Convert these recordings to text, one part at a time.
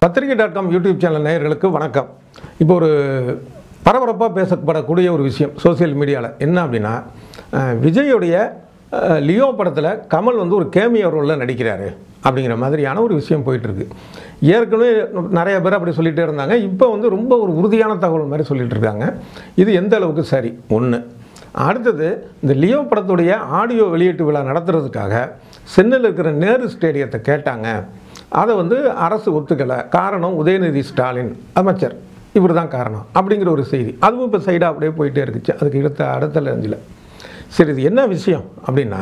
பத்திரிகை dot com YouTube channel நேயர்களுக்கு வணக்கம் இப்போ ஒரு பரபரப்பாக பேசப்படக்கூடிய ஒரு விஷயம் சோஷியல் மீடியாவில் என்ன அப்படின்னா அஹ், விஜயோடைய அஹ், லியோ படத்தில் கமல் வந்து ஒரு கேமியோ ரோலில் நடிக்கிறாரு அப்படிங்கிற மாதிரியான ஒரு விஷயம் போயிட்டுருக்கு ஏற்கனவே நிறைய பேர் அப்படி சொல்லிகிட்டே இருந்தாங்க இப்போ வந்து ரொம்ப ஒரு உறுதியான தகவல் மாதிரி சொல்லிட்டு இருக்காங்க இது எந்த அளவுக்கு சரி ஒன்று அடுத்தது இந்த லியோ படத்துடைய ஆடியோ வெளியீட்டு விழா நடத்துறதுக்காக சென்னையில் இருக்கிற நேரு ஸ்டேடியத்தை கேட்டாங்க அதை வந்து அரசு ஒத்துக்கலை காரணம் உதயநிதி ஸ்டாலின் அமைச்சர் இவர் தான் காரணம் அப்படிங்கிற ஒரு செய்தி அதுவும் இப்போ சைடாக அப்படியே போயிட்டே இருக்குச்சு அதுக்கு அடுத்த அடுத்த லெஞ்சில் சரி இது என்ன விஷயம் அப்படின்னா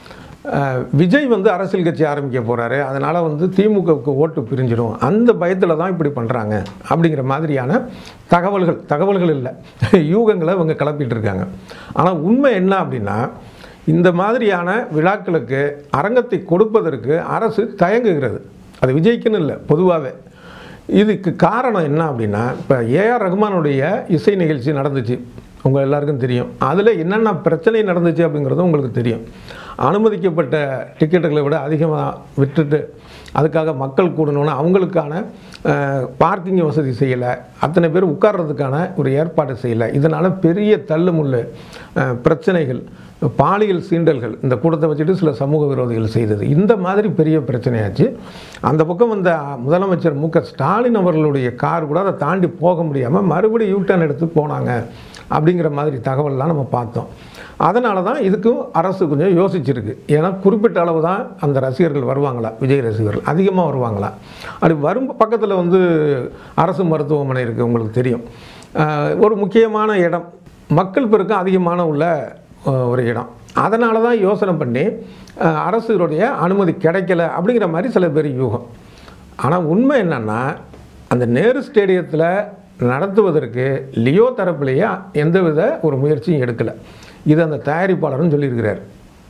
அஹ், விஜய் வந்து அரசியல் கட்சி ஆரம்பிக்க போகிறாரு அதனால் வந்து திமுகவுக்கு ஓட்டு பிரிஞ்சிடும் அந்த பயத்தில் தான் இப்படி பண்ணுறாங்க அப்படிங்கிற மாதிரியான தகவல்கள் தகவல்கள் இல்லை யூகங்களை இவங்க கிளப்பிட்டு இருக்காங்க ஆனால் உண்மை என்ன அப்படின்னா இந்த மாதிரியான விழாக்களுக்கு அரங்கத்தை கொடுப்பதற்கு அரசு தயங்குகிறது அது விஜய்க்குன்னு இல்லை பொதுவாகவே இதுக்கு காரணம் என்ன அப்படின்னா இப்போ ஏஆர் ரகுமானுடைய இசை நிகழ்ச்சி நடந்துச்சு உங்கள் எல்லாருக்கும் தெரியும் அதில் என்னென்ன பிரச்சனை நடந்துச்சு அப்படிங்கிறதும் உங்களுக்கு தெரியும் அனுமதிக்கப்பட்ட டிக்கெட்டுகளை விட அதிகமாக விட்டுட்டு அதுக்காக மக்கள் கூடணும்னு அவங்களுக்கான பார்க்கிங் வசதி செய்யலை அத்தனை பேர் உட்கார்றதுக்கான ஒரு ஏற்பாடு செய்யலை இதனால் பெரிய தள்ளுமுள்ளு அஹ், பிரச்சனைகள் பாலியல் சீண்டல்கள் இந்த கூட்டத்தை வச்சுட்டு சில சமூக விரோதிகள் செய்தது இந்த மாதிரி பெரிய பிரச்சனையாச்சு அந்த பக்கம் வந்த முதலமைச்சர் மு க ஸ்டாலின் அவர்களுடைய கார் கூட அதை தாண்டி போக முடியாமல் மறுபடியும் யூட்டர்ன் எடுத்து போனாங்க அப்படிங்கிற மாதிரி தகவல்லாம் நம்ம பார்த்தோம் அதனால தான் இதுக்கும் அரசு கொஞ்சம் யோசிச்சிருக்கு ஏன்னா குறிப்பிட்ட அளவு தான் அந்த ரசிகர்கள் வருவாங்களா விஜய் ரசிகர்கள் அதிகமாக வருவாங்களா அப்படி வரும் பக்கத்தில் வந்து அரசு மருத்துவமனை இருக்குது உங்களுக்கு தெரியும் ஆஹ் ஒரு முக்கியமான இடம் மக்கள் பெருக்கம் அதிகமான உள்ள ஆஹ் ஒரு இடம் அதனால தான் யோசனை பண்ணி ஆஹ் அரசுடைய அனுமதி கிடைக்கல அப்படிங்கிற மாதிரி சில பேர் யூகம் ஆனால் உண்மை என்னன்னா அந்த நேரு ஸ்டேடியத்தில் நடத்துவதற்கு லியோ தரப்புலேயே எந்தவித ஒரு முயற்சியும் எடுக்கலை இது அந்த தயாரிப்பாளரும் சொல்லியிருக்கிறார்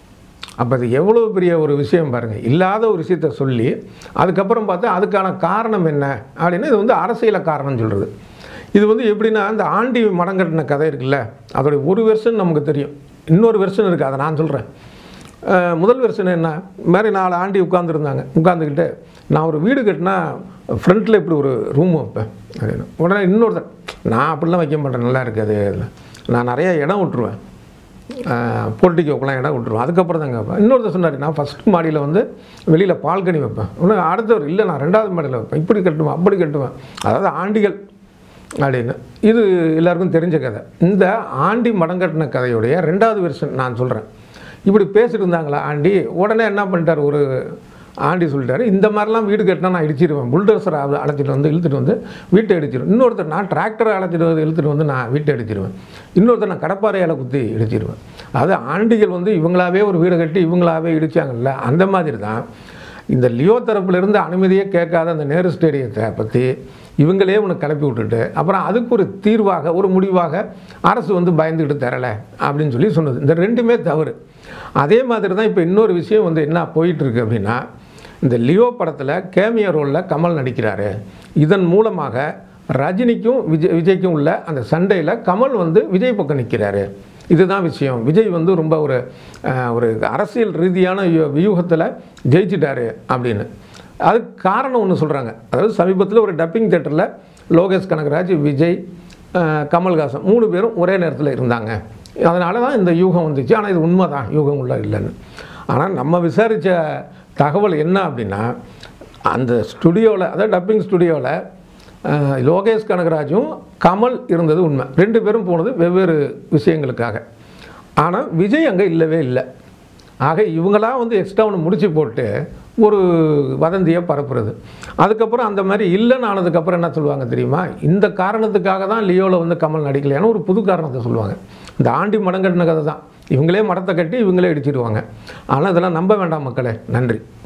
அப்போ அது எவ்வளோ பெரிய ஒரு விஷயம் பாருங்கள் இல்லாத ஒரு விஷயத்த சொல்லி அதுக்கப்புறம் பார்த்தா அதுக்கான காரணம் என்ன அப்படின்னா இது வந்து அரசியல காரணம் சொல்கிறது இது வந்து எப்படின்னா இந்த ஆண்டி மடங்கட்டின கதை இருக்குல்ல அதோடைய ஒரு வெர்ஷன் நமக்கு தெரியும் இன்னொரு வெர்ஷன் இருக்குது அதை நான் சொல்கிறேன் அஹ் முதல் வெர்ஷன் என்ன இந்த மாதிரி நாலு ஆண்டி உட்காந்துருந்தாங்க உட்காந்துக்கிட்டு நான் ஒரு வீடு கட்டினா ஃப்ரண்ட்டில் இப்படி ஒரு ரூம் வைப்பேன் அப்படின்னு உடனே இன்னொருத்தன் நான் அப்படிலாம் வைக்க மாட்டேன் நல்லா இருக்காது அதில் நான் நிறைய இடம் விட்டுருவேன் பொலிட்டிக்கோக்கெலாம் இடம் விட்டுருவேன் அதுக்கப்புறம் தாங்க வைப்பேன் இன்னொருத்தர் சொன்னார் நான் ஃபஸ்ட் மாடியில் வந்து வெளியில் பால்கனி வைப்பேன் இன்னும் அடுத்தவர் இல்லை நான் ரெண்டாவது மாடியில் வைப்பேன் இப்படி கட்டுவேன் அப்படி கட்டுவேன் அதாவது ஆண்டிகள் அப்படின்னு இது எல்லாருக்கும் தெரிஞ்ச கதை இந்த ஆண்டி மடங்கட்டின கதையுடைய ரெண்டாவது வெர்ஷன் நான் சொல்கிறேன் இப்படி பேசிட்டு இருந்தாங்களா ஆண்டி உடனே என்ன பண்ணிட்டார் ஒரு ஆண்டி சொல்லிட்டாரு இந்த மாதிரிலாம் வீடு கட்டினா நான் இடிச்சிருவேன் புல்டோசரை அழைச்சிட்டு வந்து இழுத்துட்டு வந்து வீட்டை இடிச்சிருவேன் இன்னொருத்தர் நான் டிராக்டரை அழைச்சிட்டு வந்து இழுத்துட்டு வந்து நான் வீட்டை இடிச்சிருவேன் இன்னொருத்தர் நான் கடப்பாறையால் குத்தி இடிச்சிருவேன் அது ஆண்டிகள் வந்து இவங்களாவே ஒரு வீடை கட்டி இவங்களாவே இடிச்சாங்கல்ல அந்த மாதிரி தான் இந்த லியோ தரப்புல இருந்து அனுமதியே கேட்காத அந்த நேரு ஸ்டேடியத்தை பற்றி இவங்களே உனக்கு கிளப்பி விட்டுட்டு அப்புறம் அதுக்கு ஒரு தீர்வாக ஒரு முடிவாக அரசு வந்து பயந்துக்கிட்டு தரலை அப்படின்னு சொல்லி சொன்னது இந்த ரெண்டுமே தவறு அதே மாதிரி தான் இப்போ இன்னொரு விஷயம் வந்து என்ன போயிட்டுருக்கு அப்படின்னா இந்த லியோ படத்தில் கேமியோ ரோலில் கமல் நடிக்கிறாரு இதன் மூலமாக ரஜினிக்கும் விஜய் விஜய்க்கும் உள்ள அந்த சண்டையில் கமல் வந்து விஜய் பக்கம் நிற்கிறாரு இதுதான் விஷயம் விஜய் வந்து ரொம்ப ஒரு அஹ், ஒரு அரசியல் ரீதியான யு- வியூகத்தில் ஜெயிச்சிட்டாரு அப்படின்னு அதுக்கு காரணம் ஒன்று சொல்கிறாங்க அதாவது சமீபத்தில் ஒரு டப்பிங் தேட்டரில் லோகேஷ் கனகராஜ் விஜய் அஹ், கமல்ஹாசன் மூணு பேரும் ஒரே நேரத்தில் இருந்தாங்க அதனால தான் இந்த யூகம் வந்துச்சு ஆனால் இது உண்மை தான் யூகம் உள்ள இல்லைன்னு ஆனால் நம்ம விசாரித்த தகவல் என்ன அப்படின்னா அந்த ஸ்டுடியோவில் அதாவது டப்பிங் ஸ்டுடியோவில் அஹ், லோகேஷ் கனகராஜும் கமல் இருந்தது உண்மை ரெண்டு பேரும் போனது வெவ்வேறு விஷயங்களுக்காக ஆனால் விஜய் அங்கே இல்லவே இல்லை ஆக இவங்களா வந்து எக்ஸ்ட்ரா ஒன்று முடிச்சு போட்டு ஒரு வதந்தியை பரப்புறது அதுக்கப்புறம் அந்த மாதிரி இல்லைன்னு ஆனதுக்கப்புறம் என்ன சொல்லுவாங்க தெரியுமா இந்த காரணத்துக்காக தான் லியோவில் வந்து கமல் நடிக்கலையான்னு ஒரு புது காரணத்தை சொல்லுவாங்க இந்த ஆண்டி மடங்கட்டின கதை தான் இவங்களே மடத்தை கட்டி இவங்களே இடிச்சிடுவாங்க ஆனால் இதெல்லாம் நம்ப வேண்டாம் மக்களே நன்றி